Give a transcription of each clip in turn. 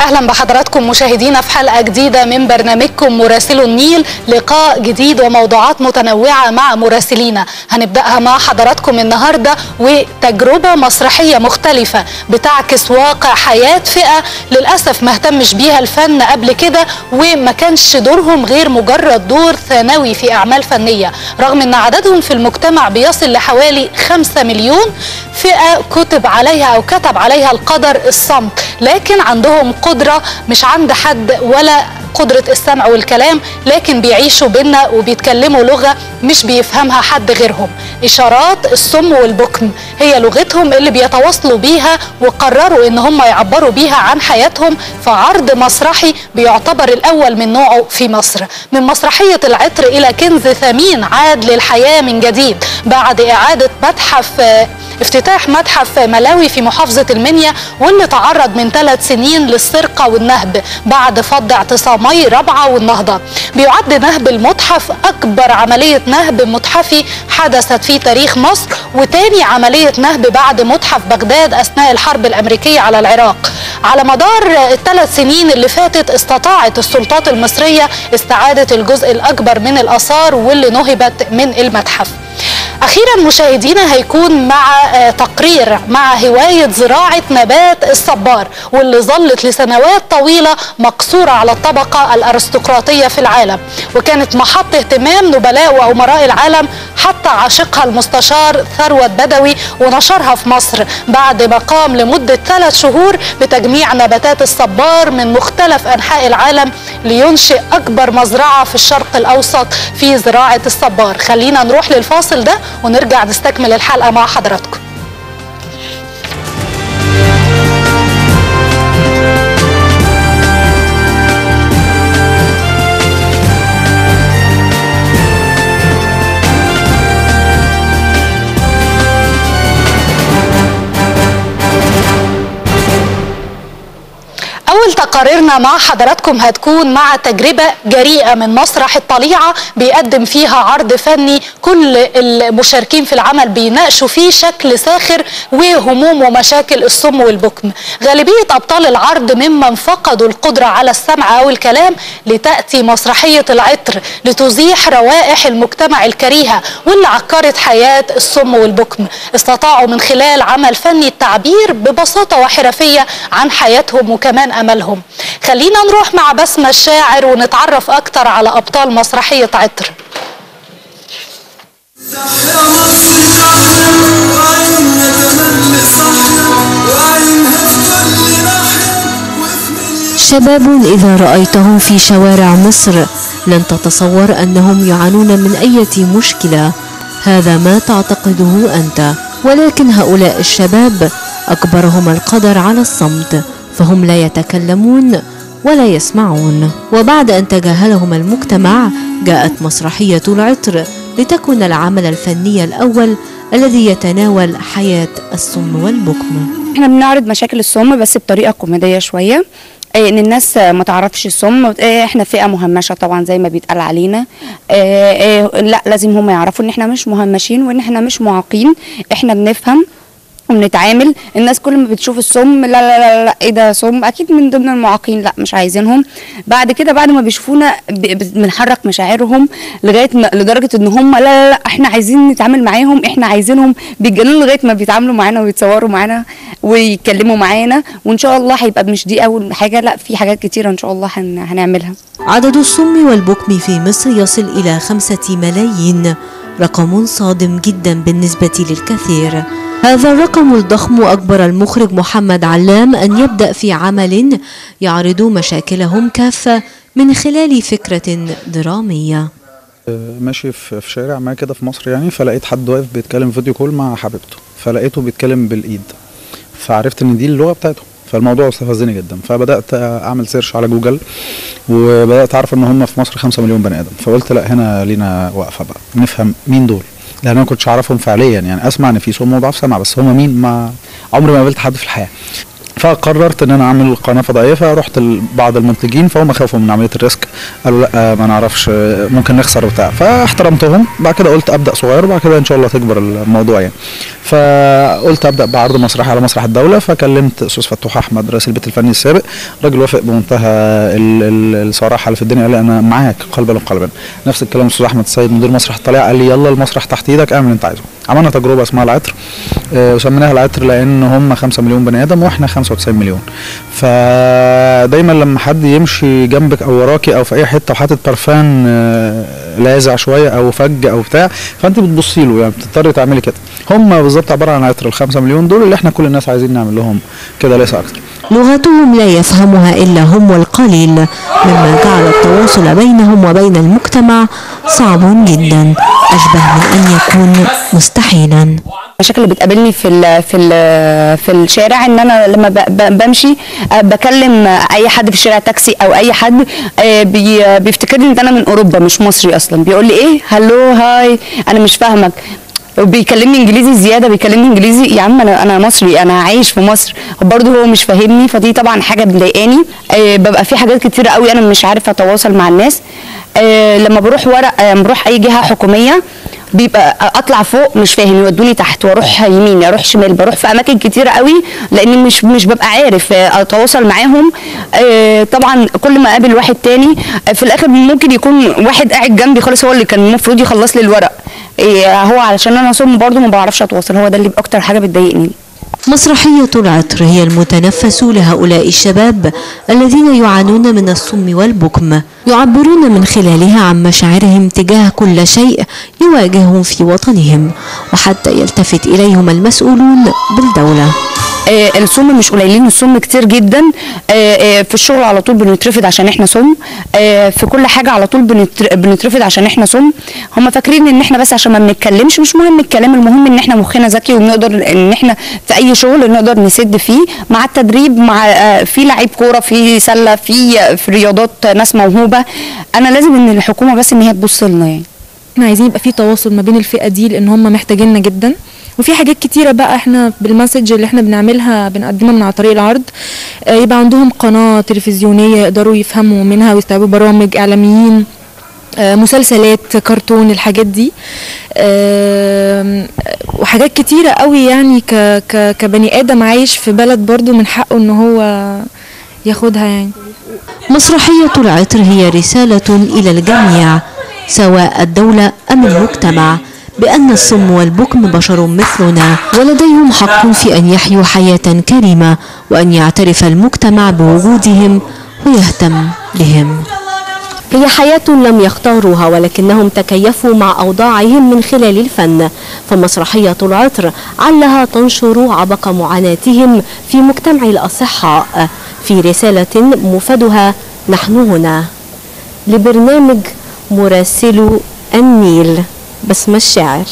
اهلا بحضراتكم مشاهدينا في حلقه جديده من برنامجكم مراسلو النيل لقاء جديد وموضوعات متنوعه مع مراسلينا هنبداها مع حضراتكم النهارده وتجربه مسرحيه مختلفه بتعكس واقع حياه فئه للاسف ما اهتمش بيها الفن قبل كده وما كانش دورهم غير مجرد دور ثانوي في اعمال فنيه رغم ان عددهم في المجتمع بيصل لحوالي 5 مليون فئه كتب عليها او كتب عليها القدر الصمت لكن عندهم قدره مش عند حد ولا قدرة السمع والكلام لكن بيعيشوا بينا وبيتكلموا لغة مش بيفهمها حد غيرهم إشارات الصم والبكم هي لغتهم اللي بيتواصلوا بيها وقرروا إن هم يعبروا بيها عن حياتهم في عرض مسرحي بيعتبر الأول من نوعه في مصر من مسرحية العطر إلى كنز ثمين عاد للحياة من جديد بعد إعادة متحف افتتاح متحف ملاوي في محافظة المنيا واللي تعرض من ثلاث سنين للسرقة والنهب بعد فض اعتصامي رابعة والنهضة بيعد نهب المتحف أكبر عملية نهب متحفي حدثت في تاريخ مصر وتاني عملية نهب بعد متحف بغداد أثناء الحرب الأمريكية على العراق على مدار الثلاث سنين اللي فاتت استطاعت السلطات المصرية استعادة الجزء الأكبر من الآثار واللي نهبت من المتحف اخيرا مشاهدينا هيكون مع تقرير مع هوايه زراعه نبات الصبار واللي ظلت لسنوات طويله مقصوره على الطبقه الارستقراطيه في العالم وكانت محط اهتمام نبلاء وامراء العالم حتى عاشقها المستشار ثروت بدوي ونشرها في مصر بعد ما قام لمده ثلاث شهور بتجميع نباتات الصبار من مختلف انحاء العالم لينشئ اكبر مزرعه في الشرق الاوسط في زراعه الصبار خلينا نروح للفاصل ده ونرجع نستكمل الحلقة مع حضراتكم أول تقاريرنا مع حضراتكم هتكون مع تجربة جريئة من مسرح الطليعة بيقدم فيها عرض فني كل المشاركين في العمل بيناقشوا فيه شكل ساخر وهموم ومشاكل الصم والبكم غالبية أبطال العرض ممن فقدوا القدرة على السمع أو الكلام لتأتي مسرحية العطر لتزيح روائح المجتمع الكريهة واللي عكرت حياة الصم والبكم استطاعوا من خلال عمل فني التعبير ببساطة وحرفية عن حياتهم وكمان أملهم خلينا نروح مع بسمة الشاعر ونتعرف أكتر على أبطال مسرحية عطر شباب إذا رأيتهم في شوارع مصر لن تتصور أنهم يعانون من أي مشكلة هذا ما تعتقده أنت ولكن هؤلاء الشباب أكبرهم القدر على الصمت فهم لا يتكلمون ولا يسمعون وبعد أن تجاهلهم المجتمع جاءت مسرحية العطر لتكون العمل الفني الأول الذي يتناول حياة الصم والبكم احنا بنعرض مشاكل الصم بس بطريقة كوميدية شوية ان الناس ما تعرفش الصم احنا فئه مهمشه طبعا زي ما بيتقال علينا لا لازم هم يعرفوا ان احنا مش مهمشين وان احنا مش معاقين احنا بنفهم وبنتعامل الناس كل ما بتشوف الصم لا لا لا لا ايه ده صم اكيد من ضمن المعاقين لا مش عايزينهم بعد كده بعد ما بيشوفونا بنحرك مشاعرهم لغايه ما لدرجه ان هم لا لا لا احنا عايزين نتعامل معاهم احنا عايزينهم بيتجننوا لغايه ما بيتعاملوا معانا ويتصوروا معانا ويتكلموا معانا وان شاء الله هيبقى مش دي اول حاجه لا في حاجات كتيره ان شاء الله هنعملها عدد الصم والبكم في مصر يصل الى خمسة ملايين رقم صادم جدا بالنسبه للكثير هذا الرقم الضخم أجبر المخرج محمد علام أن يبدأ في عمل يعرض مشاكلهم كافة من خلال فكرة درامية ماشي في شارع ما كده في مصر يعني فلقيت حد واقف بيتكلم فيديو كول مع حبيبته فلقيته بيتكلم بالإيد فعرفت إن دي اللغة بتاعته فالموضوع استفزني جدا فبدات اعمل سيرش على جوجل وبدات اعرف ان هم في مصر 5 مليون بني ادم فقلت لا هنا لينا وقفه بقى نفهم مين دول لان انا ما كنتش اعرفهم فعليا يعني اسمع ان في صم وضعف سمع بس هم مين ما عمري ما قابلت حد في الحياه فقررت ان انا اعمل قناه فضائيه فرحت لبعض المنتجين فهم خافوا من عمليه الريسك قالوا لا ما نعرفش آه، ممكن نخسر بتاع فاحترمتهم بعد كده قلت ابدا صغير وبعد كده ان شاء الله تكبر الموضوع يعني فقلت ابدا بعرض مسرحي على مسرح الدوله فكلمت استاذ فتوح احمد رئيس البيت الفني السابق الراجل وافق بمنتهى ال- ال- الصراحه اللي في الدنيا قال لي انا معاك قلبا وقلبا نفس الكلام استاذ احمد السيد مدير مسرح الطليعه قال لي يلا المسرح تحت ايدك اعمل اللي انت عايزه عملنا تجربه اسمها العطر آه، وسميناها العطر لان هم 5 مليون بني ادم واحنا 95 مليون فدايما لما حد يمشي جنبك او وراكي او في اي حته وحاطط برفان آه، لاذع شويه او فج او بتاع فانت بتبصي له يعني بتضطري تعملي كده هم بالظبط عباره عن عطر ال 5 مليون دول اللي احنا كل الناس عايزين نعمل لهم كده ليس اكتر لغتهم لا يفهمها إلا هم والقليل مما جعل التواصل بينهم وبين المجتمع صعب جدا أشبه من أن يكون مستحيلا المشاكل اللي بتقابلني في ال في ال في الشارع ان انا لما ب- ب- بمشي آه، بكلم آه، اي حد في الشارع تاكسي او اي حد آه، بي- آه، بيفتكرني ان انا من اوروبا مش مصري اصلا بيقول لي ايه هلو هاي انا مش فاهمك وبيكلمني انجليزي زياده بيكلمني انجليزي يا عم انا انا مصري انا عايش في مصر برضه هو مش فاهمني فدي طبعا حاجه مضايقاني آه، ببقى في حاجات كتيره قوي انا مش عارفه اتواصل مع الناس آه، لما بروح ورق آه، بروح اي جهه حكوميه بيبقى اطلع فوق مش فاهم يودوني تحت واروح يمين اروح شمال بروح في اماكن كتيره قوي لاني مش مش ببقى عارف آه، اتواصل معاهم آه، طبعا كل ما اقابل واحد تاني آه، في الاخر ممكن يكون واحد قاعد جنبي خالص هو اللي كان المفروض يخلص لي الورق آه، هو علشان انا صم برضه ما بعرفش اتواصل هو ده اللي اكتر حاجه بتضايقني مسرحية العطر هي المتنفس لهؤلاء الشباب الذين يعانون من الصم والبكم يعبرون من خلالها عن مشاعرهم تجاه كل شيء يواجههم في وطنهم وحتى يلتفت إليهم المسؤولون بالدولة آه، السم مش قليلين السم كتير جدا آه، آه، في الشغل على طول بنترفض عشان احنا سم آه، في كل حاجه على طول بنتر- بنترفض عشان احنا سم هم فاكرين ان احنا بس عشان ما بنتكلمش مش مهم الكلام المهم ان احنا مخنا ذكي وبنقدر ان احنا في اي شغل نقدر نسد فيه مع التدريب مع آه، في لعيب كوره في سله في في رياضات ناس موهوبه انا لازم ان الحكومه بس ان هي تبص لنا يعني احنا عايزين يبقى في تواصل ما بين الفئه دي لان هم محتاجيننا جدا وفي حاجات كتيرة بقى احنا بالمسج اللي احنا بنعملها بنقدمها من على طريق العرض آه، يبقى عندهم قناة تلفزيونية يقدروا يفهموا منها ويستوعبوا برامج اعلاميين آه، مسلسلات كرتون الحاجات دي آم، وحاجات كتيرة قوي يعني ك ك كبني ادم عايش في بلد برضو من حقه ان هو ياخدها يعني مسرحية العطر هي رسالة إلى الجميع سواء الدولة أم المجتمع بأن الصم والبكم بشر مثلنا ولديهم حق في أن يحيوا حياة كريمة وأن يعترف المجتمع بوجودهم ويهتم بهم هي حياة لم يختاروها ولكنهم تكيفوا مع أوضاعهم من خلال الفن فمسرحية العطر علها تنشر عبق معاناتهم في مجتمع الأصحاء في رسالة مفادها نحن هنا لبرنامج مراسلو النيل بسمة الشاعر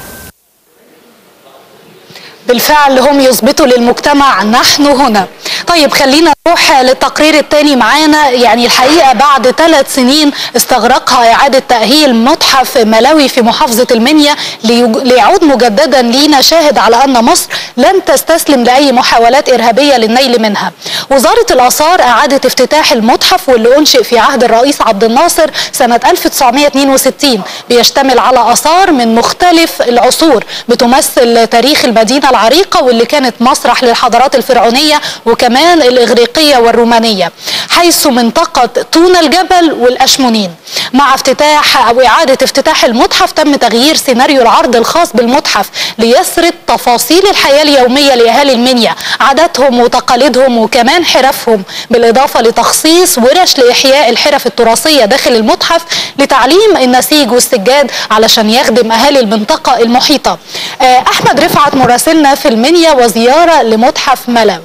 بالفعل هم يثبتوا للمجتمع نحن هنا طيب خلينا نروح للتقرير الثاني معانا يعني الحقيقة بعد ثلاث سنين استغرقها إعادة تأهيل متحف ملاوي في محافظة المنيا ليج- ليعود مجددا لينا شاهد على أن مصر لن تستسلم لأي محاولات إرهابية للنيل منها وزارة الآثار أعادت افتتاح المتحف واللي أنشئ في عهد الرئيس عبد الناصر سنة 1962 بيشتمل على آثار من مختلف العصور بتمثل تاريخ المدينة العريقة واللي كانت مسرح للحضارات الفرعونية وكمان الإغريقية والرومانية حيث منطقة طون الجبل والأشمونين مع افتتاح أو إعادة افتتاح المتحف تم تغيير سيناريو العرض الخاص بالمتحف ليسرد تفاصيل الحياة اليومية لأهالي المنيا عاداتهم وتقاليدهم وكمان حرفهم بالإضافة لتخصيص ورش لإحياء الحرف التراثية داخل المتحف لتعليم النسيج والسجاد علشان يخدم أهالي المنطقة المحيطة آه، أحمد رفعت مراسلنا في المنيا وزيارة لمتحف ملاوي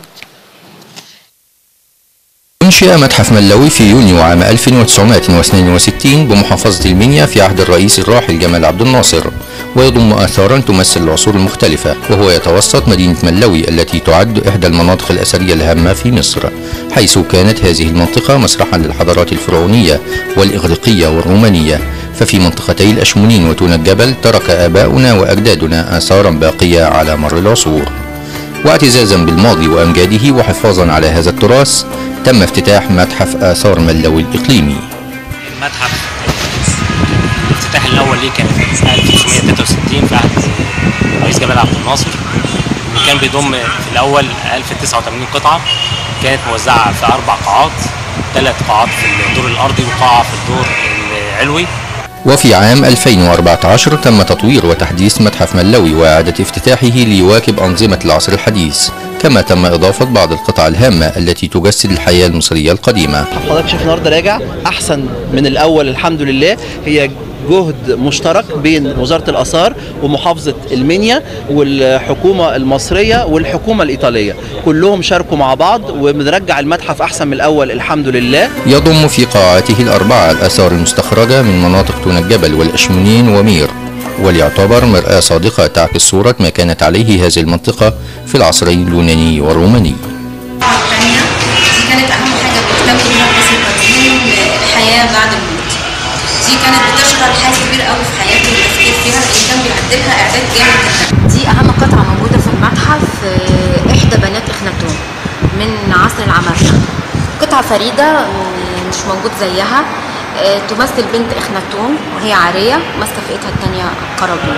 أنشئ متحف ملوي في يونيو عام 1962 بمحافظة المنيا في عهد الرئيس الراحل جمال عبد الناصر ويضم آثارا تمثل العصور المختلفة وهو يتوسط مدينة ملوي التي تعد إحدى المناطق الأثرية الهامة في مصر حيث كانت هذه المنطقة مسرحا للحضارات الفرعونية والإغريقية والرومانية ففي منطقتي الأشمونين وتون الجبل ترك آباؤنا وأجدادنا آثارا باقية على مر العصور واعتزازا بالماضي وأمجاده وحفاظا على هذا التراث تم افتتاح متحف آثار ملوي الإقليمي متحف الافتتاح الاول ليه كان سنه 1963 في عهد الرئيس جمال عبد الناصر وكان بيضم في الاول 1089 قطعه كانت موزعه في اربع قاعات ثلاث قاعات في الدور الارضي وقاعه في الدور العلوي وفي عام 2014 تم تطوير وتحديث متحف ملوي وإعادة افتتاحه ليواكب أنظمة العصر الحديث كما تم إضافة بعض القطع الهامة التي تجسد الحياة المصرية القديمة حضرتك شايف النهارده راجع احسن من الاول الحمد لله هي جهد مشترك بين وزاره الاثار ومحافظه المنيا والحكومه المصريه والحكومه الايطاليه كلهم شاركوا مع بعض وبنرجع المتحف احسن من الاول الحمد لله يضم في قاعاته الأربعة الآثار المستخرجة من مناطق تون الجبل والأشمونين ومير وليعتبر مرآة صادقة تعكس صورة ما كانت عليه هذه المنطقة في العصرين اليوناني والروماني الثانية دي كانت أهم حاجة بتهتم بيها المصري القديم الحياة بعد الموت دي كانت بتشغل حاجة كبير قوي في حياته والتفكير فيها لأن كان بيعدلها إعداد جامد جدا دي أهم قطعة موجودة في المتحف آه، إحدى بنات إخناتون من عصر العمالقة قطعة فريدة آه، مش موجود زيها آه، تمثل بنت إخناتون وهي عارية ماسكة في إيدها التانية قرابين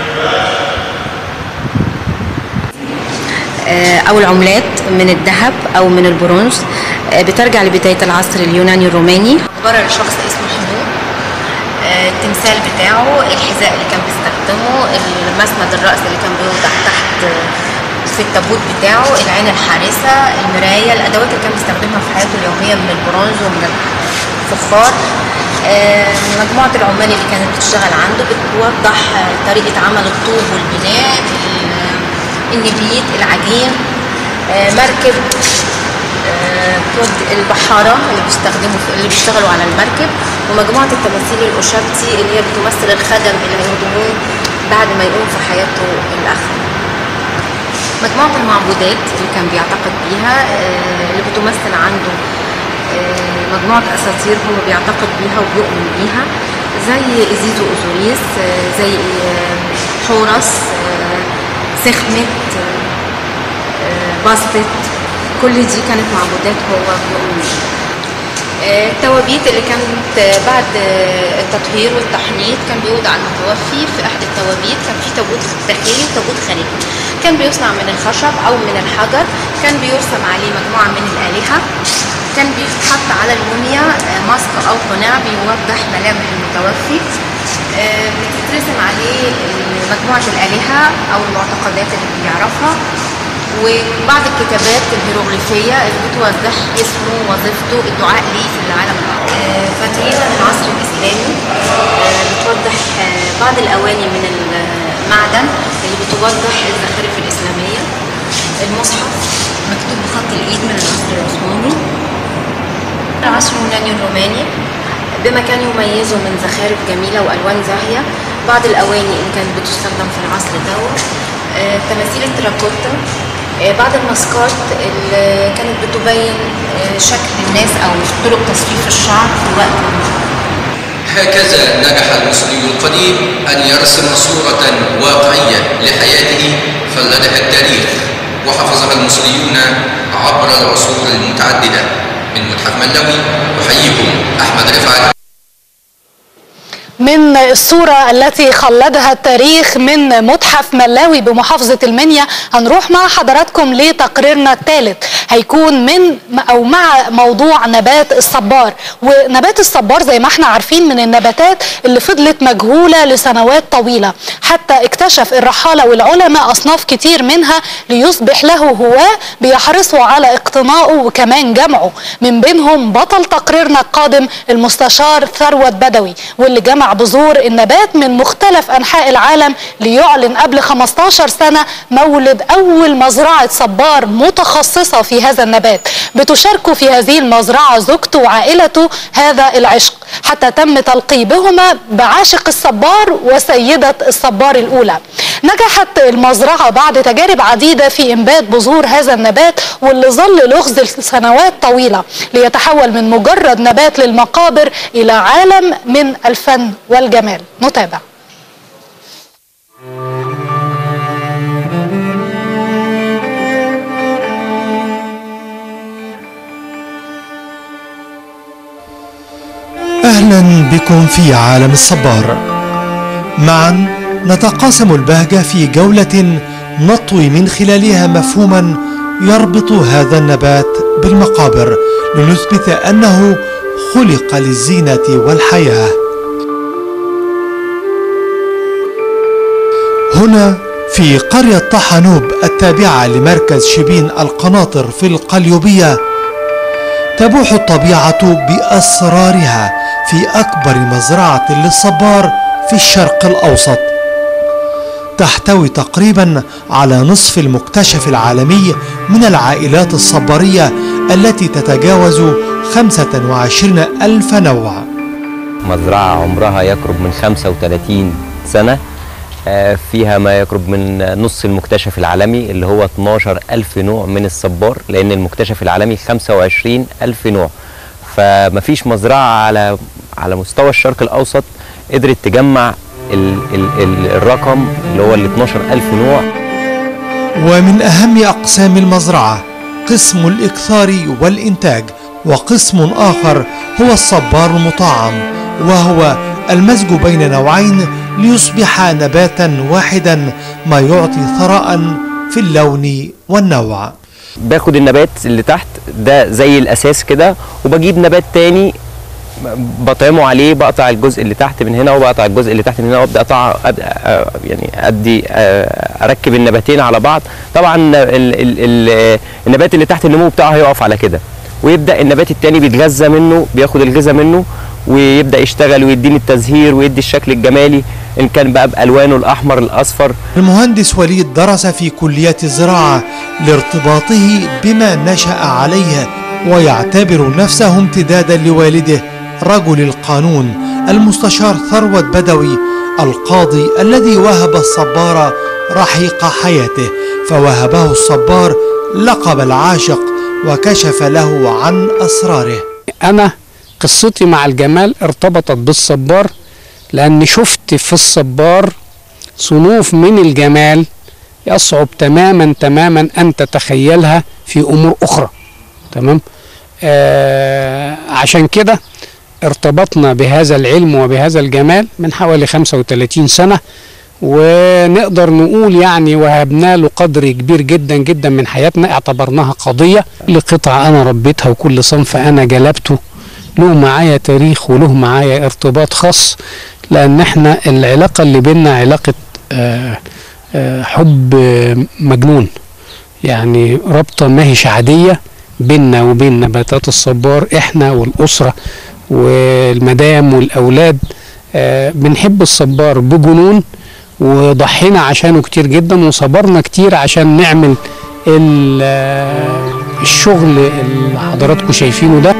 آه، أو العملات من الذهب أو من البرونز آه، بترجع لبداية العصر اليوناني الروماني عبارة لشخص اسمه حمود آه، التمثال بتاعه الحذاء اللي كان بيستخدمه المسند الرأس اللي كان بيوضع تحت آه، في التابوت بتاعه العين الحارسة المراية الأدوات اللي كان بيستخدمها في حياته اليومية من البرونز ومن الفخار آه، مجموعة العمال اللي كانت بتشتغل عنده بتوضح آه، طريقة عمل الطوب والبناء ال- النبيت العجين آه، مركب آه، كود البحارة اللي بيستخدموا في اللي بيشتغلوا على المركب ومجموعة التماثيل الأوشابتي اللي هي بتمثل الخدم اللي هيخدموه بعد ما يقوم في حياته الآخرة مجموعة المعبودات اللي كان بيعتقد بيها آه، اللي بتمثل عنده آه، مجموعة أساطير هو بيعتقد بيها وبيؤمن بيها زي إزيزو أوزوريس آه، زي آه، حورس آه، سخمت آه، آه، باستت كل دي كانت معبودات هو بيؤمن بيها آه، التوابيت اللي كانت آه، بعد آه، التطهير والتحنيط كان بيوضع المتوفي في احد التوابيت كان في تابوت داخلي وتابوت خارجي كان بيصنع من الخشب او من الحجر كان بيرسم عليه مجموعه من الالهه كان بيتحط على الموميا آه، ماسك او قناع بيوضح ملامح المتوفي آه، بتترسم عليه آه، مجموعه الالهه او المعتقدات اللي بيعرفها وبعض الكتابات الهيروغليفية اللي بتوضح اسمه وظيفته الدعاء ليه في العالم الآخر آه، فتيلة من العصر الإسلامي آه، بتوضح آه، بعض الأواني من المعدن اللي بتوضح الزخارف الإسلامية المصحف مكتوب بخط الإيد من العصر العثماني العصر اليوناني الروماني بما كان يميزه من زخارف جميلة وألوان زاهية بعض الأواني اللي كانت بتستخدم في العصر دوت آه، تماثيل التراكوتا آه، بعض الماسكات اللي كانت بتبين آه، شكل الناس أو طرق تصفيف الشعر في وقت المعركة هكذا نجح المصري القديم أن يرسم صورة واقعية لحياته خلدها التاريخ وحفظها المصريون عبر العصور المتعددة من متحف ملوي أحييكم أحمد رفعت من الصورة التي خلدها التاريخ من متحف ملاوي بمحافظة المنيا هنروح مع حضراتكم لتقريرنا الثالث هيكون من أو مع موضوع نبات الصبار ونبات الصبار زي ما احنا عارفين من النباتات اللي فضلت مجهولة لسنوات طويلة حتى اكتشف الرحالة والعلماء أصناف كتير منها ليصبح له هواة بيحرصوا على اقتنائه وكمان جمعه من بينهم بطل تقريرنا القادم المستشار ثروت بدوي واللي جمع بذور النبات من مختلف أنحاء العالم ليعلن قبل 15 سنة مولد أول مزرعة صبار متخصصة في هذا النبات بتشاركوا في هذه المزرعة زوجته وعائلته هذا العشق حتى تم تلقيبهما بعاشق الصبار وسيدة الصبار الأولى نجحت المزرعة بعد تجارب عديدة في إنبات بذور هذا النبات واللي ظل لغز لسنوات طويلة ليتحول من مجرد نبات للمقابر إلى عالم من الفن والجمال نتابع أهلا أهلا بكم في عالم الصبار معا نتقاسم البهجة في جولة نطوي من خلالها مفهوما يربط هذا النبات بالمقابر لنثبت أنه خلق للزينة والحياة هنا في قرية طحنوب التابعة لمركز شبين القناطر في القليوبية تبوح الطبيعة بأسرارها في أكبر مزرعة للصبار في الشرق الأوسط تحتوي تقريبا على نصف المكتشف العالمي من العائلات الصبارية التي تتجاوز 25 ألف نوع مزرعة عمرها يقرب من 35 سنة آه، فيها ما يقرب من نص المكتشف العالمي اللي هو 12 ألف نوع من الصبار لأن المكتشف العالمي 25 ألف نوع فمفيش مزرعة على على مستوى الشرق الأوسط قدرت تجمع ال ال ال الرقم اللي هو ال 12 ألف نوع ومن أهم أقسام المزرعة قسم الإكثار والإنتاج وقسم آخر هو الصبار المطعم وهو المزج بين نوعين ليصبح نباتا واحدا ما يعطي ثراء في اللون والنوع باخد النبات اللي تحت ده زي الأساس كده وبجيب نبات تاني بطعمه عليه بقطع الجزء اللي تحت من هنا وبقطع الجزء اللي تحت من هنا وابدا اقطع أبدأ آه، يعني ادي آه، اركب النباتين على بعض طبعا ال ال ال النبات اللي تحت النمو بتاعه هيقف على كده ويبدا النبات التاني بيتغذى منه بياخد الغذاء منه ويبدا يشتغل ويديني التزهير ويدي الشكل الجمالي ان كان بقى بالوانه الاحمر الاصفر المهندس وليد درس في كلية الزراعة لارتباطه بما نشأ عليه ويعتبر نفسه امتدادا لوالده رجل القانون المستشار ثروت بدوي القاضي الذي وهب الصبار رحيق حياته فوهبه الصبار لقب العاشق وكشف له عن أسراره أنا قصتي مع الجمال ارتبطت بالصبار لأن شفت في الصبار صنوف من الجمال يصعب تماما تماما أن تتخيلها في أمور أخرى تمام آه عشان كده ارتبطنا بهذا العلم وبهذا الجمال من حوالي 35 سنة ونقدر نقول يعني وهبنا له قدر كبير جدا جدا من حياتنا اعتبرناها قضية كل قطعة أنا ربيتها وكل صنف أنا جلبته له معايا تاريخ وله معايا ارتباط خاص لأن احنا العلاقة اللي بينا علاقة آه آه حب آه مجنون يعني رابطة ما هيش عادية بيننا وبين نباتات الصبار احنا والأسرة والمدام والأولاد آه بنحب الصبار بجنون وضحينا عشانه كتير جدا وصبرنا كتير عشان نعمل ال- آه، الشغل اللي حضراتكم شايفينه ده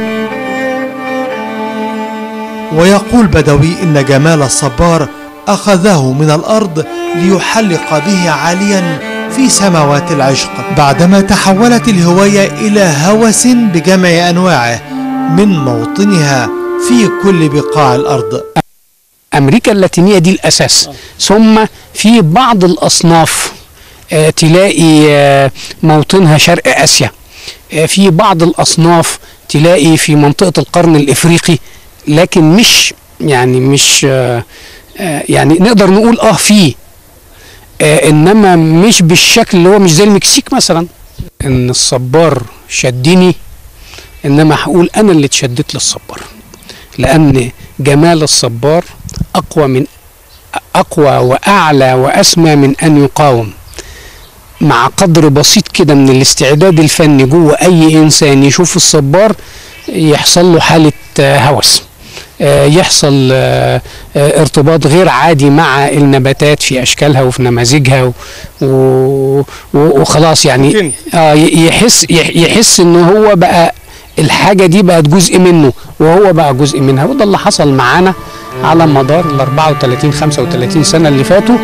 ويقول بدوي إن جمال الصبار أخذه من الأرض ليحلق به عاليا في سماوات العشق بعدما تحولت الهواية إلى هوس بجمع أنواعه من موطنها في كل بقاع الأرض امريكا اللاتينيه دي الاساس ثم في بعض الاصناف آه، تلاقي آه، موطنها شرق اسيا آه، في بعض الاصناف تلاقي في منطقه القرن الافريقي لكن مش يعني مش آه، آه، يعني نقدر نقول اه في آه، انما مش بالشكل اللي هو مش زي المكسيك مثلا ان الصبار شدني انما هقول انا اللي اتشدت للصبار لان جمال الصبار اقوى من اقوى واعلى واسمى من ان يقاوم مع قدر بسيط كده من الاستعداد الفني جوه اي انسان يشوف الصبار يحصل له حاله آه، هوس آه، يحصل آه، آه، ارتباط غير عادي مع النباتات في اشكالها وفي نماذجها و- و- و- وخلاص يعني آه، ي- يحس يح- يحس ان هو بقى الحاجه دي بقت جزء منه وهو بقى جزء منها وده اللي حصل معانا على مدار ال 34 35 سنه اللي فاتوا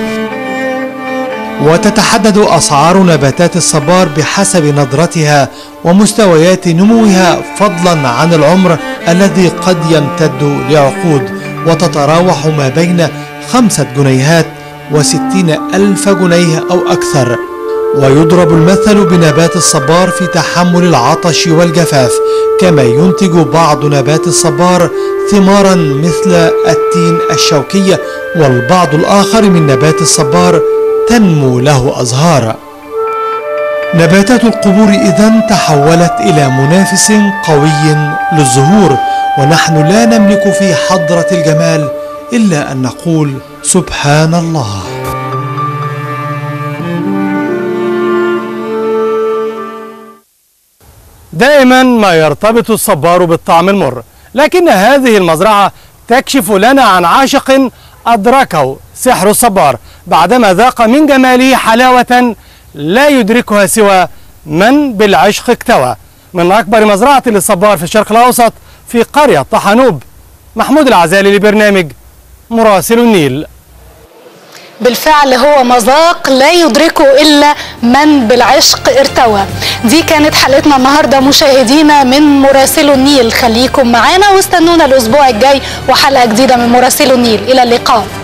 وتتحدد أسعار نباتات الصبار بحسب نضرتها ومستويات نموها فضلا عن العمر الذي قد يمتد لعقود وتتراوح ما بين خمسة جنيهات وستين ألف جنيه أو أكثر ويضرب المثل بنبات الصبار في تحمل العطش والجفاف كما ينتج بعض نبات الصبار ثمارا مثل التين الشوكية والبعض الآخر من نبات الصبار تنمو له أزهار نباتات القبور إذا تحولت إلى منافس قوي للزهور ونحن لا نملك في حضرة الجمال إلا أن نقول سبحان الله دائما ما يرتبط الصبار بالطعم المر لكن هذه المزرعة تكشف لنا عن عاشق أدركه سحر الصبار بعدما ذاق من جماله حلاوة لا يدركها سوى من بالعشق اكتوى من أكبر مزرعة للصبار في الشرق الأوسط في قرية طحنوب محمود العزالي لبرنامج مراسل النيل بالفعل هو مذاق لا يدركه إلا من بالعشق ارتوى دي كانت حلقتنا النهاردة مشاهدينا من مراسلو النيل خليكم معانا واستنونا الأسبوع الجاي وحلقة جديدة من مراسلو النيل إلى اللقاء